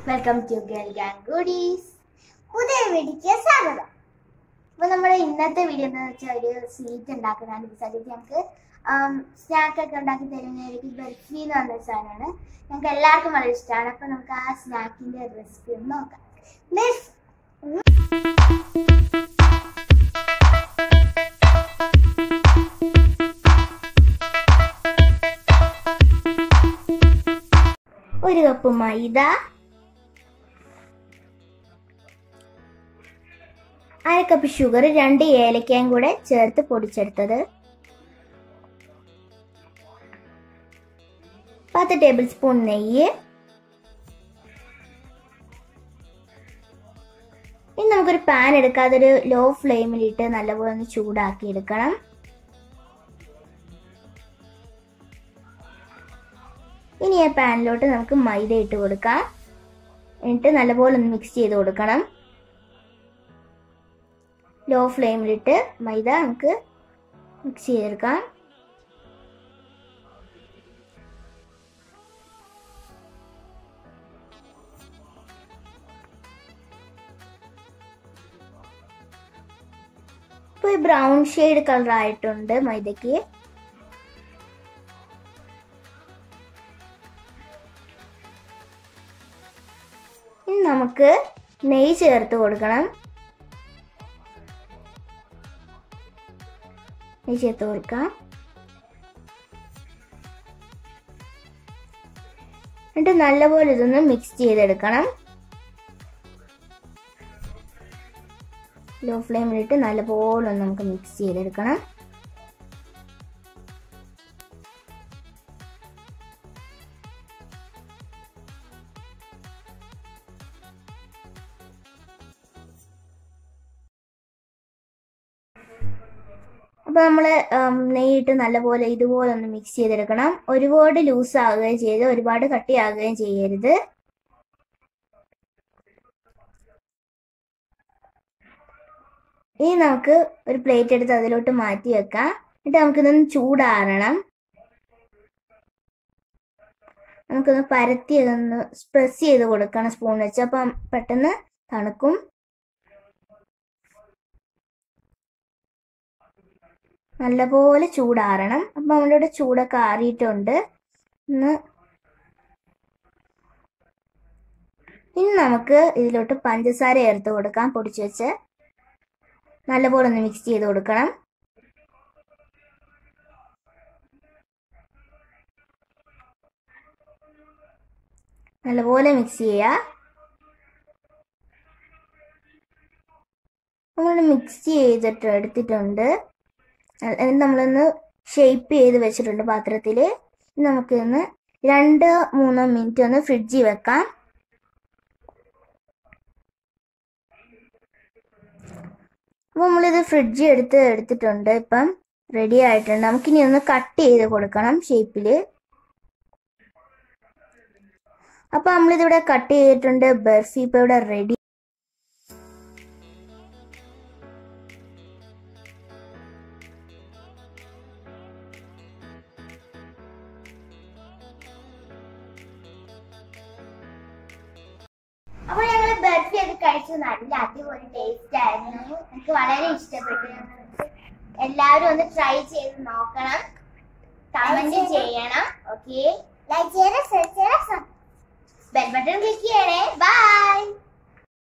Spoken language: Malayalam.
welcome to girl gang goodies പുതിയ വീഡിയോക്ക് സ്വാഗതം അപ്പോൾ നമ്മുടെ ഇന്നത്തെ വീഡിയോ എന്ന് വെച്ചാൽ ഒരു സ്വീറ്റ് ഉണ്ടാക്കുന്നതാണ് ബിസാലിക്ക് ഞങ്ങൾക്ക് സ്നാക്ക് ഒക്കെ ഉണ്ടാക്കി തരുന്നതായിരിക്കും ബർഫി എന്ന് പറഞ്ഞ സാധനമാണ് ഞങ്ങൾക്ക് എല്ലാവർക്കും വളരെ ഇഷ്ടമാണ് അപ്പോൾ നമുക്ക് ആ സ്നാക്കിൻ്റെ റെസിപ്പി ഒന്ന് നോക്കാം ബർഫ് ഒരു കപ്പ് മൈദ അര കപ്പ് ഷുഗർ രണ്ട് ഏലക്കയും കൂടെ ചേർത്ത് പൊടിച്ചെടുത്തത് പത്ത് ടേബിൾ സ്പൂൺ നെയ്യ് ഇനി നമുക്കൊരു പാൻ എടുക്കാതെ ഒരു ലോ ഫ്ലെയിമിലിട്ട് നല്ലപോലെ ഒന്ന് ചൂടാക്കി എടുക്കണം ഇനി ആ പാനിലോട്ട് നമുക്ക് മൈദ ഇട്ട് കൊടുക്കാം എന്നിട്ട് നല്ലപോലെ ഒന്ന് മിക്സ് ചെയ്ത് കൊടുക്കണം ലോ ഫ്ലെയിമിലിട്ട് മൈദ നമുക്ക് മിക്സ് ചെയ്തെടുക്കാം ഇപ്പോൾ ബ്രൗൺ ഷെയ്ഡ് കളർ ആയിട്ടുണ്ട് മൈദയ്ക്ക് ഇനി നമുക്ക് നെയ്യ് ചേർത്ത് കൊടുക്കണം നെയ്യ് ചേർത്ത് കൊടുക്കാം എന്നിട്ട് നല്ലപോലെ ഇതൊന്ന് മിക്സ് ചെയ്തെടുക്കണം ലോ ഫ്ലെയിമിലിട്ട് നല്ലപോലെ ഒന്ന് നമുക്ക് മിക്സ് ചെയ്തെടുക്കണം അപ്പോൾ നമ്മൾ നെയ്യിട്ട് നല്ലപോലെ ഇതുപോലെ ഒന്ന് മിക്സ് ചെയ്തെടുക്കണം ഒരുപാട് ലൂസ് ആവുകയും ചെയ്ത് ഒരുപാട് കട്ടിയാകുകയും ചെയ്യരുത് ഇനി നമുക്ക് ഒരു പ്ലേറ്റ് എടുത്ത് അതിലോട്ട് മാറ്റി വെക്കാം എന്നിട്ട് നമുക്കിതൊന്ന് ചൂടാറണം നമുക്കൊന്ന് പരത്തി അതൊന്ന് പ്രസ് ചെയ്ത് കൊടുക്കണം സ്പൂൺ വെച്ച് അപ്പം പെട്ടെന്ന് തണുക്കും നല്ലപോലെ ചൂടാറണം അപ്പം നമ്മളിവിടെ ചൂടൊക്കെ ആറിയിട്ടുണ്ട് ഒന്ന് ഇനി നമുക്ക് ഇതിലോട്ട് പഞ്ചസാര ചേർത്ത് കൊടുക്കാം പൊടിച്ചു വെച്ച് നല്ലപോലെ ഒന്ന് മിക്സ് ചെയ്ത് കൊടുക്കണം നല്ലപോലെ മിക്സ് ചെയ്യുക നമ്മൾ മിക്സ് ചെയ്തിട്ട് എടുത്തിട്ടുണ്ട് എന്നിട്ട് നമ്മളൊന്ന് ഷേപ്പ് ചെയ്ത് വെച്ചിട്ടുണ്ട് പാത്രത്തിൽ നമുക്കൊന്ന് രണ്ട് മൂന്നോ മിനിറ്റ് ഒന്ന് ഫ്രിഡ്ജിൽ വെക്കാം അപ്പോൾ നമ്മളിത് ഫ്രിഡ്ജിൽ എടുത്ത് എടുത്തിട്ടുണ്ട് ഇപ്പം റെഡി ആയിട്ടുണ്ട് നമുക്കിനി ഒന്ന് കട്ട് ചെയ്ത് കൊടുക്കണം ഷേപ്പിൽ അപ്പോൾ നമ്മളിതിവിടെ കട്ട് ചെയ്തിട്ടുണ്ട് ബർഫി ഇപ്പോൾ ഇവിടെ റെഡി അപ്പൊ ഞങ്ങൾ ബർഫി ഒക്കെ കഴിച്ചു നല്ല അടിപൊളി ടേസ്റ്റ് ആയിരുന്നു എനിക്ക് വളരെ ഇഷ്ടപ്പെട്ടു എല്ലാവരും ഒന്ന് ട്രൈ ചെയ്ത് നോക്കണം കമന്റ് ചെയ്യണം ഓക്കെ ലൈക്ക് ചെയ്യണം ഷെയർ ചെയ്യണം ബെൽ ബട്ടൺ ക്ലിക്ക് ചെയ്യണേ